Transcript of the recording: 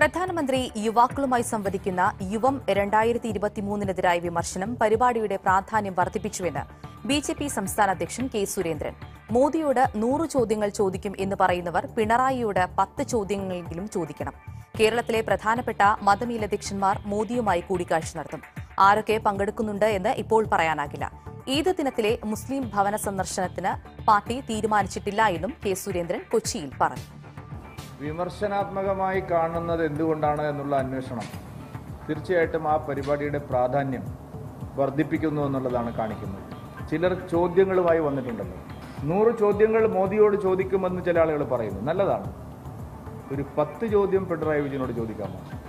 പ്രധാനമന്ത്രി യുവാക്കളുമായി സംവദിക്കുന്ന യുവം രണ്ടായിരത്തി ഇരുപത്തിമൂന്നിനെതിരായ വിമർശനം പരിപാടിയുടെ പ്രാധാന്യം വർദ്ധിപ്പിച്ചുവെന്ന് ബി ജെ പി സംസ്ഥാന അധ്യക്ഷൻ കെ സുരേന്ദ്രൻ മോദിയോട് നൂറ് ചോദ്യങ്ങൾ ചോദിക്കും എന്ന് പറയുന്നവർ പിണറായിയോട് പത്ത് ചോദ്യങ്ങളെങ്കിലും ചോദിക്കണം കേരളത്തിലെ പ്രധാനപ്പെട്ട മതമേലധ്യക്ഷന്മാർ മോദിയുമായി കൂടിക്കാഴ്ച നടത്തും ആരൊക്കെ പങ്കെടുക്കുന്നുണ്ട് എന്ന് ഇപ്പോൾ പറയാനാകില്ല ഈദ് ദിനത്തിലെ മുസ്ലിം ഭവന സന്ദർശനത്തിന് പാർട്ടി തീരുമാനിച്ചിട്ടില്ല എന്നും കെ സുരേന്ദ്രൻ കൊച്ചിയിൽ പറഞ്ഞു വിമർശനാത്മകമായി കാണുന്നത് എന്തുകൊണ്ടാണ് എന്നുള്ള അന്വേഷണം തീർച്ചയായിട്ടും ആ പരിപാടിയുടെ പ്രാധാന്യം വർദ്ധിപ്പിക്കുന്നു എന്നുള്ളതാണ് കാണിക്കുന്നത് ചിലർ ചോദ്യങ്ങളുമായി വന്നിട്ടുണ്ടല്ലോ നൂറ് ചോദ്യങ്ങൾ മോദിയോട് ചോദിക്കുമെന്ന് ചില ആളുകൾ പറയുന്നു നല്ലതാണ് ഒരു പത്ത് ചോദ്യം പിണറായി വിജയനോട് ചോദിക്കാമോ